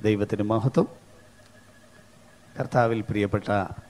ദൈവത്തിന് മഹത്വം കർത്താവിൽ പ്രിയപ്പെട്ട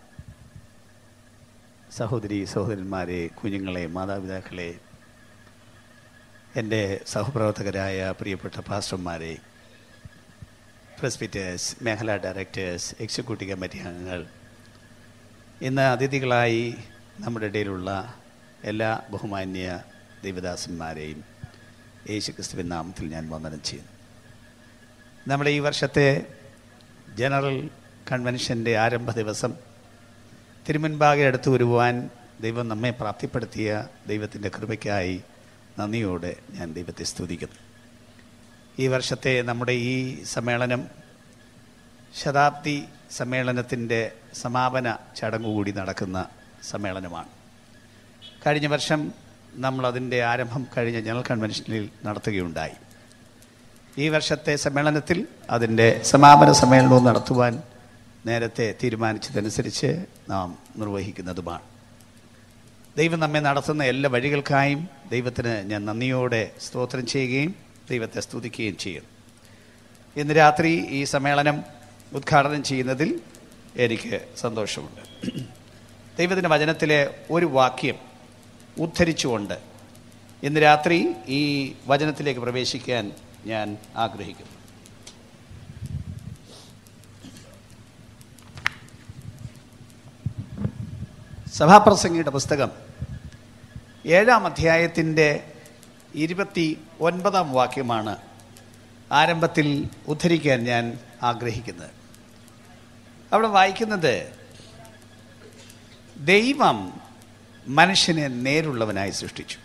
സഹോദരി സഹോദരന്മാരെ കുഞ്ഞുങ്ങളെ മാതാപിതാക്കളെ എൻ്റെ സഹപ്രവർത്തകരായ പ്രിയപ്പെട്ട പാസ്റ്റർമാരെ പ്രസ്പിറ്റേഴ്സ് മേഖലാ ഡയറക്ടേഴ്സ് എക്സിക്യൂട്ടീവ് കമ്മിറ്റി അംഗങ്ങൾ ഇന്ന് അതിഥികളായി നമ്മുടെ ഇടയിലുള്ള എല്ലാ ബഹുമാന്യ ദൈവദാസന്മാരെയും യേശു ക്രിസ്തുവിൻ നാമത്തിൽ ഞാൻ വന്ദനം ചെയ്യുന്നു നമ്മുടെ ഈ വർഷത്തെ ജനറൽ കൺവെൻഷൻ്റെ ആരംഭ ദിവസം തിരുമുൻപാകെ അടുത്തു വരുവാൻ ദൈവം നമ്മെ പ്രാപ്തിപ്പെടുത്തിയ ദൈവത്തിൻ്റെ കൃപയ്ക്കായി നന്ദിയോടെ ഞാൻ ദൈവത്തെ സ്തുതിക്കുന്നു ഈ വർഷത്തെ നമ്മുടെ ഈ സമ്മേളനം ശതാബ്ദി സമ്മേളനത്തിൻ്റെ സമാപന ചടങ്ങ് കൂടി നടക്കുന്ന സമ്മേളനമാണ് കഴിഞ്ഞ വർഷം നമ്മൾ അതിൻ്റെ ആരംഭം കഴിഞ്ഞ ജനറൽ കൺവെൻഷനിൽ നടത്തുകയുണ്ടായി ഈ വർഷത്തെ സമ്മേളനത്തിൽ അതിൻ്റെ സമാപന സമ്മേളനവും നടത്തുവാൻ നേരത്തെ തീരുമാനിച്ചതനുസരിച്ച് നാം നിർവഹിക്കുന്നതുമാണ് ദൈവം നമ്മെ നടത്തുന്ന എല്ലാ വഴികൾക്കായും ദൈവത്തിന് ഞാൻ നന്ദിയോടെ സ്തോത്രം ചെയ്യുകയും ദൈവത്തെ സ്തുതിക്കുകയും ചെയ്യും ഇന്ന് രാത്രി ഈ സമ്മേളനം ഉദ്ഘാടനം ചെയ്യുന്നതിൽ എനിക്ക് സന്തോഷമുണ്ട് ദൈവത്തിൻ്റെ വചനത്തിലെ ഒരു വാക്യം ഉദ്ധരിച്ചുകൊണ്ട് ഇന്ന് രാത്രി ഈ വചനത്തിലേക്ക് പ്രവേശിക്കാൻ ഞാൻ ആഗ്രഹിക്കുന്നു സഭാപ്രസംഗിയുടെ പുസ്തകം ഏഴാം അധ്യായത്തിൻ്റെ ഇരുപത്തി ഒൻപതാം വാക്യമാണ് ആരംഭത്തിൽ ഉദ്ധരിക്കാൻ ഞാൻ ആഗ്രഹിക്കുന്നത് അവിടെ വായിക്കുന്നത് ദൈവം മനുഷ്യനെ നേരുള്ളവനായി സൃഷ്ടിച്ചു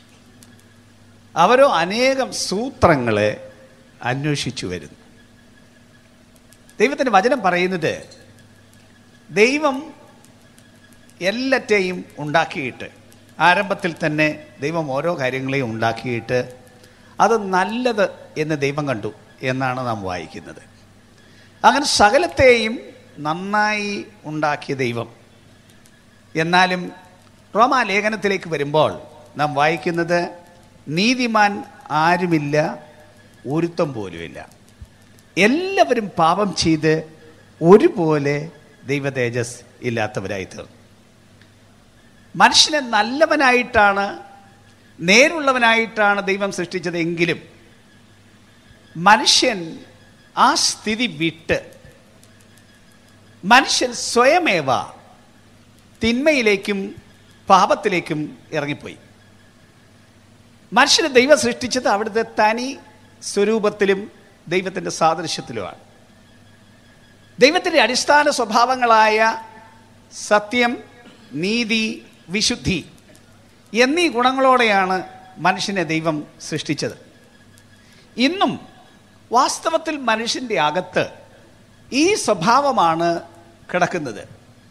അവരോ അനേകം സൂത്രങ്ങളെ അന്വേഷിച്ചു വരുന്നു ദൈവത്തിൻ്റെ വചനം പറയുന്നത് ദൈവം എല്ലാറ്റെയും ഉണ്ടാക്കിയിട്ട് ആരംഭത്തിൽ തന്നെ ദൈവം ഓരോ കാര്യങ്ങളെയും ഉണ്ടാക്കിയിട്ട് അത് നല്ലത് എന്ന് ദൈവം കണ്ടു എന്നാണ് നാം വായിക്കുന്നത് അങ്ങനെ സകലത്തെയും നന്നായി ഉണ്ടാക്കിയ ദൈവം എന്നാലും റോമാലേഖനത്തിലേക്ക് വരുമ്പോൾ നാം വായിക്കുന്നത് നീതിമാൻ ആരുമില്ല ഒരുത്തം പോലുമില്ല എല്ലാവരും പാപം ചെയ്ത് ഒരുപോലെ ദൈവ തേജസ് ഇല്ലാത്തവരായി തീർന്നു മനുഷ്യനെ നല്ലവനായിട്ടാണ് നേരുള്ളവനായിട്ടാണ് ദൈവം സൃഷ്ടിച്ചത് എങ്കിലും മനുഷ്യൻ ആ സ്ഥിതി വിട്ട് മനുഷ്യൻ സ്വയമേവ തിന്മയിലേക്കും പാപത്തിലേക്കും ഇറങ്ങിപ്പോയി മനുഷ്യനെ ദൈവം സൃഷ്ടിച്ചത് അവിടുത്തെ തനി സ്വരൂപത്തിലും ദൈവത്തിൻ്റെ സാദൃശ്യത്തിലുമാണ് ദൈവത്തിൻ്റെ അടിസ്ഥാന സ്വഭാവങ്ങളായ സത്യം നീതി വിശുദ്ധി എന്നീ ഗുണങ്ങളോടെയാണ് മനുഷ്യനെ ദൈവം സൃഷ്ടിച്ചത് ഇന്നും വാസ്തവത്തിൽ മനുഷ്യൻ്റെ അകത്ത് ഈ സ്വഭാവമാണ് കിടക്കുന്നത്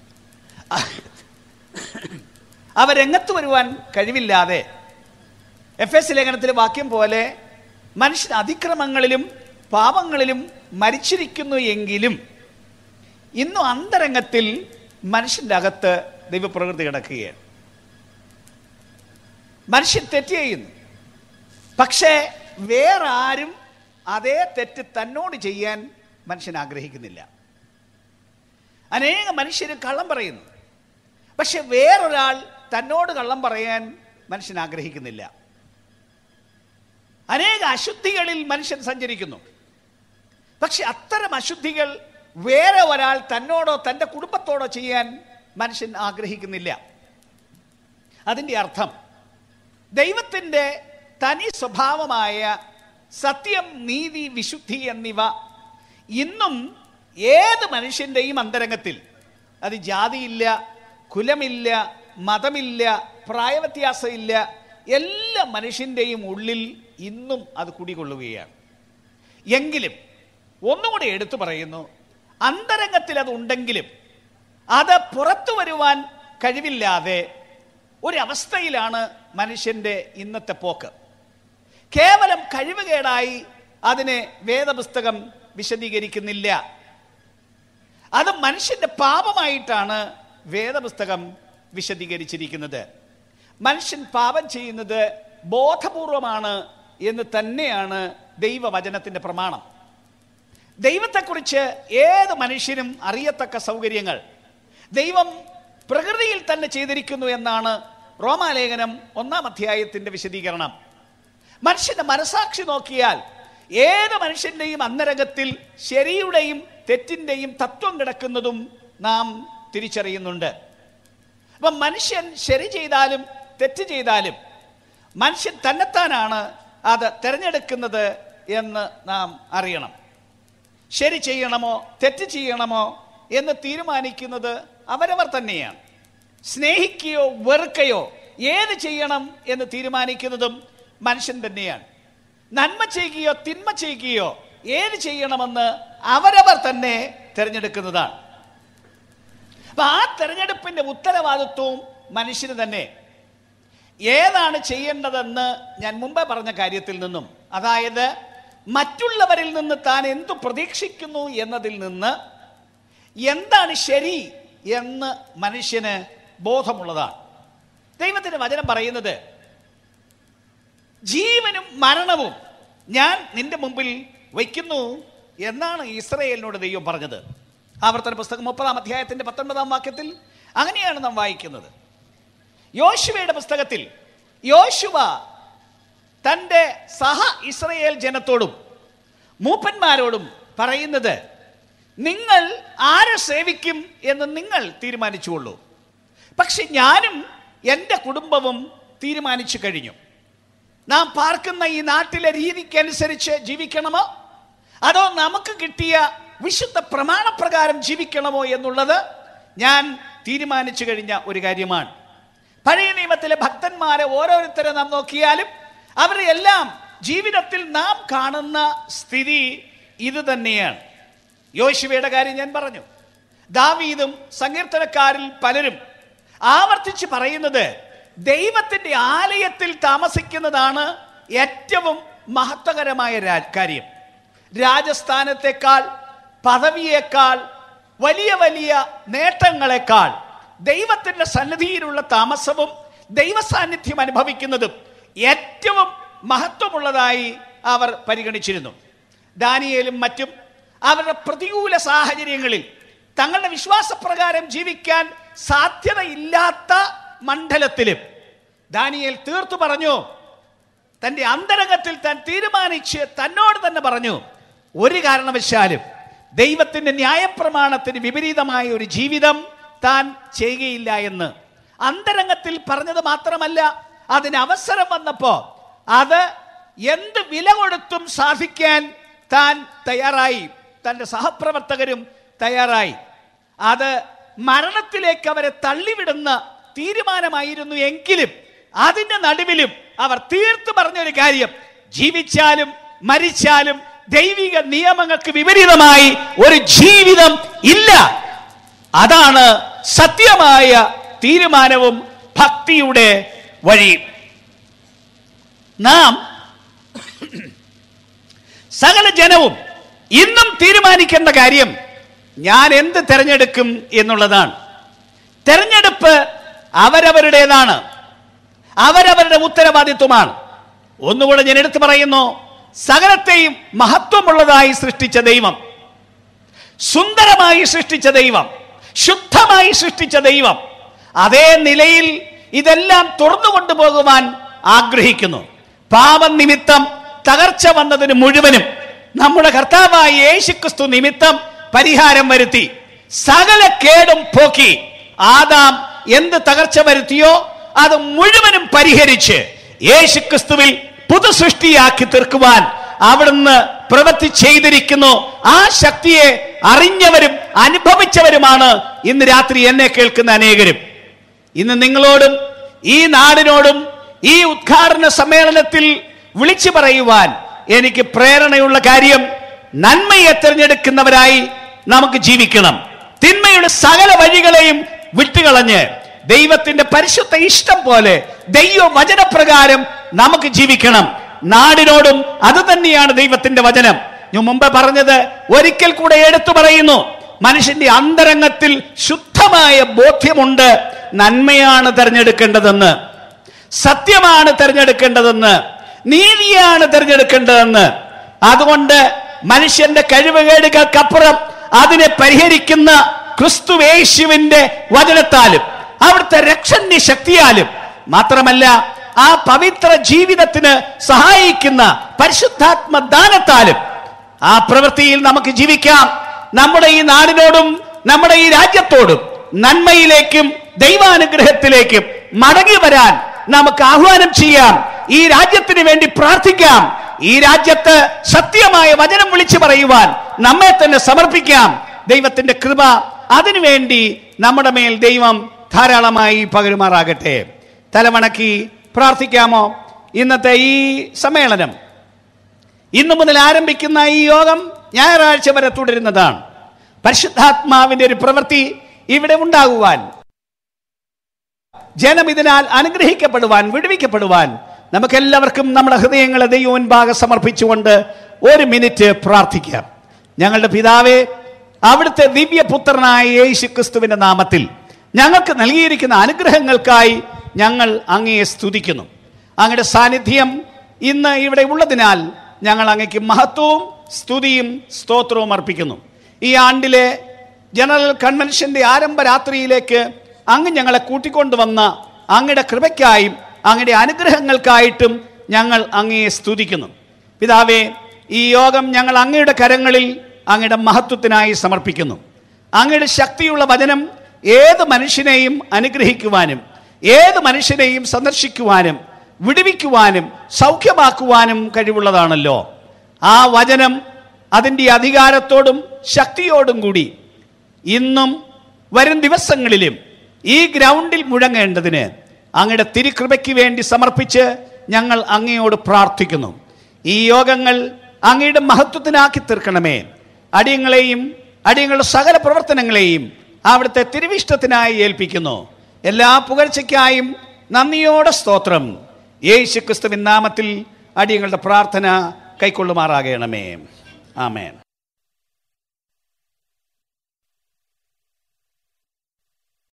അവ രംഗത്ത് വരുവാൻ കഴിവില്ലാതെ എഫ് എസ് ലേഖനത്തിലെ വാക്യം പോലെ മനുഷ്യൻ അതിക്രമങ്ങളിലും പാപങ്ങളിലും മരിച്ചിരിക്കുന്നു എങ്കിലും ഇന്നും അന്തരംഗത്തിൽ മനുഷ്യൻ്റെ അകത്ത് ദൈവപ്രകൃതി കിടക്കുകയാണ് മനുഷ്യൻ തെറ്റ് ചെയ്യുന്നു പക്ഷേ വേറെ ആരും അതേ തെറ്റ് തന്നോട് ചെയ്യാൻ മനുഷ്യൻ ആഗ്രഹിക്കുന്നില്ല അനേക മനുഷ്യർ കള്ളം പറയുന്നു പക്ഷെ വേറൊരാൾ തന്നോട് കള്ളം പറയാൻ മനുഷ്യൻ ആഗ്രഹിക്കുന്നില്ല അനേക അശുദ്ധികളിൽ മനുഷ്യൻ സഞ്ചരിക്കുന്നു പക്ഷെ അത്തരം അശുദ്ധികൾ വേറെ ഒരാൾ തന്നോടോ തൻ്റെ കുടുംബത്തോടോ ചെയ്യാൻ മനുഷ്യൻ ആഗ്രഹിക്കുന്നില്ല അതിൻ്റെ അർത്ഥം ദൈവത്തിൻ്റെ തനി സ്വഭാവമായ സത്യം നീതി വിശുദ്ധി എന്നിവ ഇന്നും ഏത് മനുഷ്യൻ്റെയും അന്തരംഗത്തിൽ അത് ജാതിയില്ല കുലമില്ല മതമില്ല പ്രായവ്യത്യാസമില്ല എല്ലാ മനുഷ്യൻ്റെയും ഉള്ളിൽ ഇന്നും അത് കുടികൊള്ളുകയാണ് എങ്കിലും ഒന്നുകൂടി എടുത്തു പറയുന്നു അന്തരംഗത്തിൽ അത് ഉണ്ടെങ്കിലും അത് പുറത്തു വരുവാൻ കഴിവില്ലാതെ ഒരവസ്ഥയിലാണ് മനുഷ്യൻ്റെ ഇന്നത്തെ പോക്ക് കേവലം കഴിവുകേടായി അതിനെ വേദപുസ്തകം വിശദീകരിക്കുന്നില്ല അത് മനുഷ്യന്റെ പാപമായിട്ടാണ് വേദപുസ്തകം വിശദീകരിച്ചിരിക്കുന്നത് മനുഷ്യൻ പാപം ചെയ്യുന്നത് ബോധപൂർവമാണ് എന്ന് തന്നെയാണ് ദൈവവചനത്തിന്റെ പ്രമാണം ദൈവത്തെക്കുറിച്ച് ഏത് മനുഷ്യനും അറിയത്തക്ക സൗകര്യങ്ങൾ ദൈവം പ്രകൃതിയിൽ തന്നെ ചെയ്തിരിക്കുന്നു എന്നാണ് റോമാലേഖനം ഒന്നാം അധ്യായത്തിന്റെ വിശദീകരണം മനുഷ്യന്റെ മനസാക്ഷി നോക്കിയാൽ ഏത് മനുഷ്യന്റെയും അന്തരംഗത്തിൽ ശരിയുടെയും തെറ്റിന്റെയും തത്വം കിടക്കുന്നതും നാം തിരിച്ചറിയുന്നുണ്ട് അപ്പം മനുഷ്യൻ ശരി ചെയ്താലും തെറ്റ് ചെയ്താലും മനുഷ്യൻ തന്നെത്താനാണ് അത് തിരഞ്ഞെടുക്കുന്നത് എന്ന് നാം അറിയണം ശരി ചെയ്യണമോ തെറ്റ് ചെയ്യണമോ എന്ന് തീരുമാനിക്കുന്നത് അവരവർ തന്നെയാണ് സ്നേഹിക്കുകയോ വെറുക്കയോ ഏത് ചെയ്യണം എന്ന് തീരുമാനിക്കുന്നതും മനുഷ്യൻ തന്നെയാണ് നന്മ ചെയ്യുകയോ തിന്മ ചെയ്യുകയോ ഏത് ചെയ്യണമെന്ന് അവരവർ തന്നെ തിരഞ്ഞെടുക്കുന്നതാണ് അപ്പൊ ആ തെരഞ്ഞെടുപ്പിന്റെ ഉത്തരവാദിത്വവും മനുഷ്യന് തന്നെ ഏതാണ് ചെയ്യേണ്ടതെന്ന് ഞാൻ മുമ്പേ പറഞ്ഞ കാര്യത്തിൽ നിന്നും അതായത് മറ്റുള്ളവരിൽ നിന്ന് താൻ എന്തു പ്രതീക്ഷിക്കുന്നു എന്നതിൽ നിന്ന് എന്താണ് ശരി എന്ന് മനുഷ്യന് ബോധമുള്ളതാണ് ദൈവത്തിന്റെ വചനം പറയുന്നത് ജീവനും മരണവും ഞാൻ നിന്റെ മുമ്പിൽ വയ്ക്കുന്നു എന്നാണ് ഇസ്രയേലിനോട് ദൈവം പറഞ്ഞത് ആവർത്തന പുസ്തകം മുപ്പതാം അധ്യായത്തിന്റെ പത്തൊൻപതാം വാക്യത്തിൽ അങ്ങനെയാണ് നാം വായിക്കുന്നത് യോശുവയുടെ പുസ്തകത്തിൽ യോശുവ തൻ്റെ സഹ ഇസ്രയേൽ ജനത്തോടും മൂപ്പന്മാരോടും പറയുന്നത് നിങ്ങൾ ആരെ സേവിക്കും എന്ന് നിങ്ങൾ തീരുമാനിച്ചുകൊള്ളൂ പക്ഷെ ഞാനും എൻ്റെ കുടുംബവും തീരുമാനിച്ചു കഴിഞ്ഞു നാം പാർക്കുന്ന ഈ നാട്ടിലെ രീതിക്കനുസരിച്ച് ജീവിക്കണമോ അതോ നമുക്ക് കിട്ടിയ വിശുദ്ധ പ്രമാണപ്രകാരം ജീവിക്കണമോ എന്നുള്ളത് ഞാൻ തീരുമാനിച്ചു കഴിഞ്ഞ ഒരു കാര്യമാണ് പഴയ നിയമത്തിലെ ഭക്തന്മാരെ ഓരോരുത്തരെ നാം നോക്കിയാലും അവരെ എല്ലാം ജീവിതത്തിൽ നാം കാണുന്ന സ്ഥിതി ഇത് തന്നെയാണ് യോശുവയുടെ കാര്യം ഞാൻ പറഞ്ഞു ദാവീദും സങ്കീർത്തനക്കാരിൽ പലരും ആവർത്തിച്ച് പറയുന്നത് ദൈവത്തിന്റെ ആലയത്തിൽ താമസിക്കുന്നതാണ് ഏറ്റവും മഹത്വകരമായ രാ- കാര്യം രാജസ്ഥാനത്തെക്കാൾ പദവിയേക്കാൾ വലിയ വലിയ നേട്ടങ്ങളെക്കാൾ ദൈവത്തിന്റെ സന്നിധിയിലുള്ള താമസവും ദൈവസാന്നിധ്യം അനുഭവിക്കുന്നതും ഏറ്റവും മഹത്വമുള്ളതായി അവർ പരിഗണിച്ചിരുന്നു ദാനിയേലും മറ്റും അവരുടെ പ്രതികൂല സാഹചര്യങ്ങളിൽ തങ്ങളുടെ വിശ്വാസപ്രകാരം ജീവിക്കാൻ സാധ്യതയില്ലാത്ത മണ്ഡലത്തിലും ദാനിയേൽ തീർത്തു പറഞ്ഞു തന്റെ അന്തരംഗത്തിൽ താൻ തീരുമാനിച്ച് തന്നോട് തന്നെ പറഞ്ഞു ഒരു കാരണവശാലും ദൈവത്തിന്റെ ന്യായപ്രമാണത്തിന് വിപരീതമായ ഒരു ജീവിതം താൻ ചെയ്യുകയില്ല എന്ന് അന്തരംഗത്തിൽ പറഞ്ഞത് മാത്രമല്ല അതിന് അവസരം വന്നപ്പോ അത് എന്ത് വില കൊടുത്തും സാധിക്കാൻ താൻ തയ്യാറായി തന്റെ സഹപ്രവർത്തകരും തയ്യാറായി അത് മരണത്തിലേക്ക് അവരെ തള്ളിവിടുന്ന തീരുമാനമായിരുന്നു എങ്കിലും അതിന്റെ നടുവിലും അവർ തീർത്തു പറഞ്ഞൊരു കാര്യം ജീവിച്ചാലും മരിച്ചാലും ദൈവിക നിയമങ്ങൾക്ക് വിപരീതമായി ഒരു ജീവിതം ഇല്ല അതാണ് സത്യമായ തീരുമാനവും ഭക്തിയുടെ വഴിയും നാം സകല ജനവും ഇന്നും തീരുമാനിക്കേണ്ട കാര്യം ഞാൻ എന്ത് തെരഞ്ഞെടുക്കും എന്നുള്ളതാണ് തെരഞ്ഞെടുപ്പ് അവരവരുടേതാണ് അവരവരുടെ ഉത്തരവാദിത്വമാണ് ഒന്നുകൂടെ ഞാൻ എടുത്തു പറയുന്നു സകലത്തെയും മഹത്വമുള്ളതായി സൃഷ്ടിച്ച ദൈവം സുന്ദരമായി സൃഷ്ടിച്ച ദൈവം ശുദ്ധമായി സൃഷ്ടിച്ച ദൈവം അതേ നിലയിൽ ഇതെല്ലാം തുറന്നു കൊണ്ടുപോകുവാൻ ആഗ്രഹിക്കുന്നു പാപം നിമിത്തം തകർച്ച വന്നതിന് മുഴുവനും നമ്മുടെ കർത്താവായ യേശുക്രിസ്തു നിമിത്തം പരിഹാരം വരുത്തി സകല കേടും പോക്കി ആദാം എന്ത് തകർച്ച വരുത്തിയോ അത് മുഴുവനും പരിഹരിച്ച് യേശുക്രിസ്തുവിൽ പുതു സൃഷ്ടിയാക്കി തീർക്കുവാൻ അവിടുന്ന് പ്രവൃത്തി ചെയ്തിരിക്കുന്നു ആ ശക്തിയെ അറിഞ്ഞവരും അനുഭവിച്ചവരുമാണ് ഇന്ന് രാത്രി എന്നെ കേൾക്കുന്ന അനേകരും ഇന്ന് നിങ്ങളോടും ഈ നാടിനോടും ഈ ഉദ്ഘാടന സമ്മേളനത്തിൽ വിളിച്ചു പറയുവാൻ എനിക്ക് പ്രേരണയുള്ള കാര്യം നന്മയെ തിരഞ്ഞെടുക്കുന്നവരായി നമുക്ക് ജീവിക്കണം തിന്മയുടെ സകല വഴികളെയും വിട്ടുകളഞ്ഞ് ദൈവത്തിന്റെ പരിശുദ്ധ ഇഷ്ടം പോലെ ദൈവ വചനപ്രകാരം നമുക്ക് ജീവിക്കണം നാടിനോടും അത് തന്നെയാണ് ദൈവത്തിന്റെ വചനം ഞാൻ മുമ്പ് പറഞ്ഞത് ഒരിക്കൽ കൂടെ എടുത്തു പറയുന്നു മനുഷ്യന്റെ അന്തരംഗത്തിൽ ശുദ്ധമായ ബോധ്യമുണ്ട് നന്മയാണ് തിരഞ്ഞെടുക്കേണ്ടതെന്ന് സത്യമാണ് തിരഞ്ഞെടുക്കേണ്ടതെന്ന് നീതിയാണ് തിരഞ്ഞെടുക്കേണ്ടതെന്ന് അതുകൊണ്ട് മനുഷ്യന്റെ കഴിവുകേടുകൾക്കപ്പുറം അതിനെ പരിഹരിക്കുന്ന ക്രിസ്തുവേശുവിന്റെ വചനത്താലും അവിടുത്തെ രക്ഷണ്യ ശക്തിയാലും മാത്രമല്ല ആ പവിത്ര ജീവിതത്തിന് സഹായിക്കുന്ന പരിശുദ്ധാത്മ ദാനത്താലും ആ പ്രവൃത്തിയിൽ നമുക്ക് ജീവിക്കാം നമ്മുടെ ഈ നാടിനോടും നമ്മുടെ ഈ രാജ്യത്തോടും നന്മയിലേക്കും ദൈവാനുഗ്രഹത്തിലേക്കും മടങ്ങി വരാൻ നമുക്ക് ആഹ്വാനം ചെയ്യാം ഈ രാജ്യത്തിന് വേണ്ടി പ്രാർത്ഥിക്കാം ഈ രാജ്യത്ത് സത്യമായ വചനം വിളിച്ചു പറയുവാൻ നമ്മെ തന്നെ സമർപ്പിക്കാം ദൈവത്തിന്റെ കൃപ അതിനുവേണ്ടി നമ്മുടെ മേൽ ദൈവം ധാരാളമായി പകരുമാറാകട്ടെ തലമണക്കി പ്രാർത്ഥിക്കാമോ ഇന്നത്തെ ഈ സമ്മേളനം ഇന്നു മുതൽ ആരംഭിക്കുന്ന ഈ യോഗം ഞായറാഴ്ച വരെ തുടരുന്നതാണ് പരിശുദ്ധാത്മാവിന്റെ ഒരു പ്രവൃത്തി ഇവിടെ ഉണ്ടാകുവാൻ ജനം ഇതിനാൽ അനുഗ്രഹിക്കപ്പെടുവാൻ വിടുവിക്കപ്പെടുവാൻ നമുക്കെല്ലാവർക്കും നമ്മുടെ ഹൃദയങ്ങളെ ദൈവമുൻപാകെ സമർപ്പിച്ചുകൊണ്ട് ഒരു മിനിറ്റ് പ്രാർത്ഥിക്കാം ഞങ്ങളുടെ പിതാവേ അവിടുത്തെ ദിവ്യപുത്രനായ യേശു ക്രിസ്തുവിന്റെ നാമത്തിൽ ഞങ്ങൾക്ക് നൽകിയിരിക്കുന്ന അനുഗ്രഹങ്ങൾക്കായി ഞങ്ങൾ അങ്ങയെ സ്തുതിക്കുന്നു അങ്ങയുടെ സാന്നിധ്യം ഇന്ന് ഇവിടെ ഉള്ളതിനാൽ ഞങ്ങൾ അങ്ങയ്ക്ക് മഹത്വവും സ്തുതിയും സ്തോത്രവും അർപ്പിക്കുന്നു ഈ ആണ്ടിലെ ജനറൽ കൺവെൻഷന്റെ ആരംഭ രാത്രിയിലേക്ക് അങ്ങ് ഞങ്ങളെ കൂട്ടിക്കൊണ്ടുവന്ന അങ്ങയുടെ കൃപയ്ക്കായും അങ്ങയുടെ അനുഗ്രഹങ്ങൾക്കായിട്ടും ഞങ്ങൾ അങ്ങയെ സ്തുതിക്കുന്നു പിതാവേ ഈ യോഗം ഞങ്ങൾ അങ്ങയുടെ കരങ്ങളിൽ അങ്ങയുടെ മഹത്വത്തിനായി സമർപ്പിക്കുന്നു അങ്ങയുടെ ശക്തിയുള്ള വചനം ഏത് മനുഷ്യനെയും അനുഗ്രഹിക്കുവാനും ഏത് മനുഷ്യനെയും സന്ദർശിക്കുവാനും വിടുവിക്കുവാനും സൗഖ്യമാക്കുവാനും കഴിവുള്ളതാണല്ലോ ആ വചനം അതിൻ്റെ അധികാരത്തോടും ശക്തിയോടും കൂടി ഇന്നും വരും ദിവസങ്ങളിലും ഈ ഗ്രൗണ്ടിൽ മുഴങ്ങേണ്ടതിന് അങ്ങയുടെ തിരുകൃപയ്ക്ക് വേണ്ടി സമർപ്പിച്ച് ഞങ്ങൾ അങ്ങയോട് പ്രാർത്ഥിക്കുന്നു ഈ യോഗങ്ങൾ അങ്ങയുടെ മഹത്വത്തിനാക്കി തീർക്കണമേ അടിയങ്ങളെയും അടിയങ്ങളുടെ സകല പ്രവർത്തനങ്ങളെയും അവിടുത്തെ തിരുവിഷ്ടത്തിനായി ഏൽപ്പിക്കുന്നു എല്ലാ പുകഴ്ചയ്ക്കായും നന്ദിയോടെ സ്തോത്രം യേശു ക്രിസ്തുവിൻ നാമത്തിൽ അടിയങ്ങളുടെ പ്രാർത്ഥന കൈക്കൊള്ളുമാറാകണമേ ആമേൻ